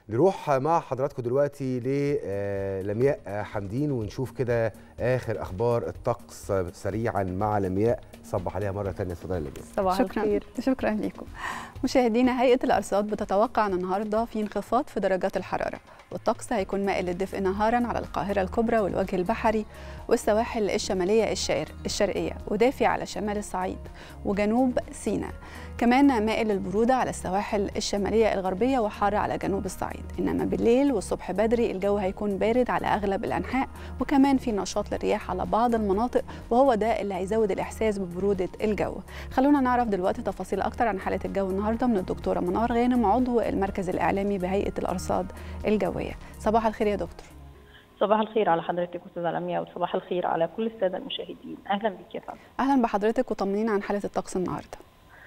نروح مع حضراتكم دلوقتي للمياء حمدين ونشوف كده اخر اخبار الطقس سريعا مع لمياء صبح عليها مره ثانيه اتفضلي لمياء صباح شكرا الخير شكرا لكم مشاهدينا هيئه الارصاد بتتوقع ان النهارده في انخفاض في درجات الحراره والطقس هيكون مائل للدفء نهارا على القاهره الكبرى والوجه البحري والسواحل الشماليه الشرق الشرقيه ودافي على شمال الصعيد وجنوب سيناء كمان مائل للبروده على السواحل الشماليه الغربيه وحار على جنوب الصعيد انما بالليل والصبح بدري الجو هيكون بارد على اغلب الانحاء وكمان في نشاط للرياح على بعض المناطق وهو ده اللي هيزود الاحساس ببروده الجو خلونا نعرف دلوقتي تفاصيل اكتر عن حاله الجو النهارده من الدكتوره منار غانم عضو المركز الاعلامي بهيئه الارصاد الجويه صباح الخير يا دكتور صباح الخير على حضرتك استاذه لميا وصباح الخير على كل الساده المشاهدين اهلا بك يا فندم اهلا بحضرتك وطمنينا عن حاله الطقس النهارده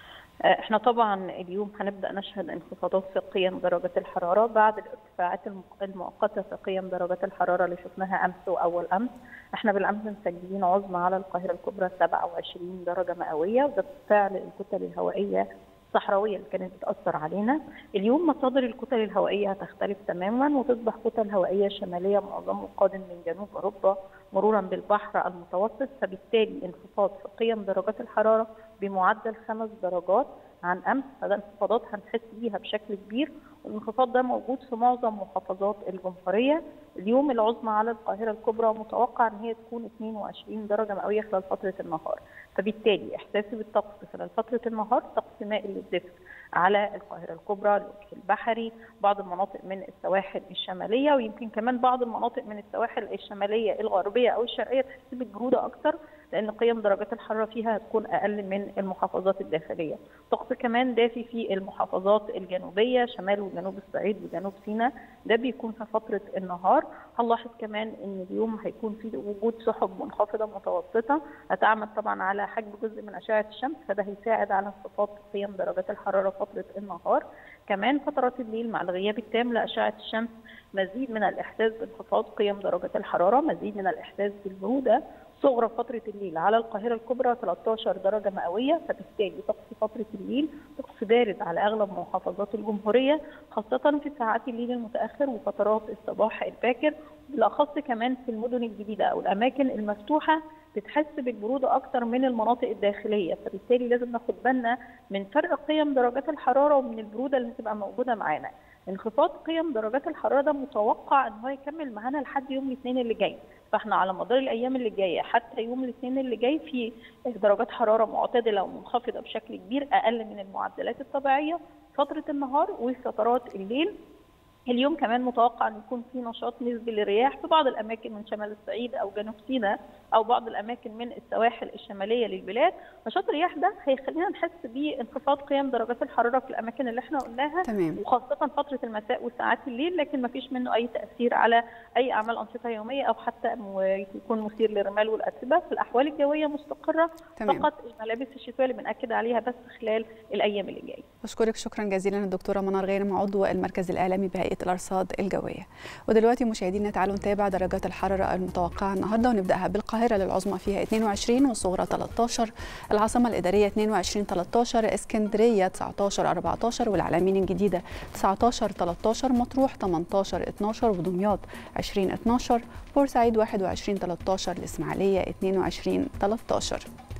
احنا طبعا اليوم هنبدا نشهد انخفاضات في قيم درجات الحراره بعد الارتفاعات المؤقته في قيم درجات الحراره اللي شفناها امس واول امس احنا بالامس مسجلين عظمى على القاهره الكبرى 27 درجه مئويه وده بفعل الكتل الهوائيه الصحراويه اللي كانت بتاثر علينا اليوم مصادر الكتل الهوائيه هتختلف تماما وتصبح كتل هوائيه شماليه معظمه قادم من جنوب اوروبا مرورا بالبحر المتوسط فبالتالي انخفاض في قيم درجات الحراره بمعدل خمس درجات عن امس فده انخفاضات هنحس بيها بشكل كبير والانخفاض ده موجود في معظم محافظات الجمهوريه اليوم العظمى على القاهره الكبرى متوقع ان هي تكون 22 درجه مئويه خلال فتره النهار فبالتالي احساسي بالطقس خلال فتره النهار طقس مائل للدفء على القاهره الكبرى الوجه البحري بعض المناطق من السواحل الشماليه ويمكن كمان بعض المناطق من السواحل الشماليه الغربيه او الشرقيه تحس بالبروده اكثر لان قيم درجات الحراره فيها هتكون اقل من المحافظات الداخليه. طقس كمان دافي في المحافظات الجنوبيه شمال وجنوب الصعيد وجنوب سيناء ده بيكون في فتره النهار. هنلاحظ كمان ان اليوم هيكون في وجود سحب منخفضه متوسطه هتعمل طبعا على حجب جزء من اشعه الشمس فده هيساعد على انخفاض قيم درجات الحراره فتره النهار. كمان فترات الليل مع الغياب التام لاشعه الشمس مزيد من الاحساس بانخفاض قيم درجات الحراره، مزيد من الاحساس بالبروده صغرى فترة الليل على القاهرة الكبرى 13 درجة مئوية فبالتالي طقس فترة الليل طقس بارد على أغلب محافظات الجمهورية خاصة في ساعات الليل المتأخر وفترات الصباح الباكر بالأخص كمان في المدن الجديدة أو الأماكن المفتوحة بتحس بالبرودة أكتر من المناطق الداخلية فبالتالي لازم ناخد بالنا من فرق قيم درجات الحرارة ومن البرودة اللي هتبقى موجودة معانا انخفاض قيم درجات الحرارة ده متوقع ان هو يكمل معانا لحد يوم الاثنين اللي جاي فاحنا على مدار الايام اللي جايه حتى يوم الاثنين اللي جاي في درجات حراره معتدله ومنخفضه بشكل كبير اقل من المعدلات الطبيعيه فتره النهار وفترات الليل اليوم كمان متوقع ان يكون في نشاط نسبي للرياح في بعض الاماكن من شمال الصعيد او جنوب سيناء او بعض الاماكن من السواحل الشماليه للبلاد نشاط الرياح ده هيخلينا نحس بانخفاض قيم درجات الحراره في الاماكن اللي احنا قلناها تمام. وخاصه فتره المساء وساعات الليل لكن ما فيش منه اي تاثير على اي اعمال انشطه يوميه او حتى يكون مثير للرمال والاتربه الاحوال الجويه مستقره تمام. فقط الملابس الشتويه اللي بناكد عليها بس خلال الايام اللي جايه بشكرك شكرا جزيلا الدكتوره منار غانم عضو المركز الاعلامي بهيئه الارصاد الجويه ودلوقتي مشاهدينا تعالوا نتابع درجات الحراره المتوقعه النهارده ونبداها بالقاهره للعظمى فيها 22 والصغرى 13 العاصمه الاداريه 22 13 اسكندريه 19 14 والعلمين الجديده 19 13 مطروح 18 12 ودمياط 20 12 بورسعيد 21 13 الاسماعيليه 22 13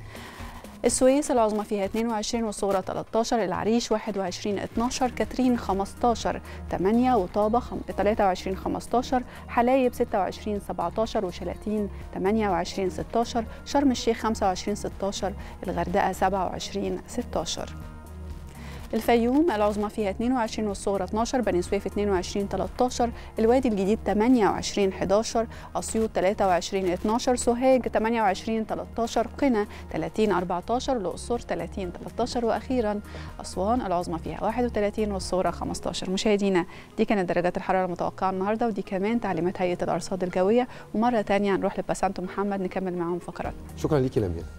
السويس العظمى فيها 22 والصغرى 13 العريش 21 12 كاترين 15 8 وطابة 23 15 حلايب 26 17 وشلاتين 28 16 شرم الشيخ 25 16 الغردقة 27 16 الفيوم العظمى فيها 22 والصغرى 12 بني سويف 22 13 الوادي الجديد 28 11 اسيوط 23 12 سوهاج 28 13 قنا 30 14 الاقصر 30 13 واخيرا اسوان العظمى فيها 31 والصغرى 15 مشاهدينا دي كانت درجات الحراره المتوقعه النهارده ودي كمان تعليمات هيئه الارصاد الجويه ومره ثانيه هنروح لباسانتو محمد نكمل معاهم فقرات شكرا ليكي لمياء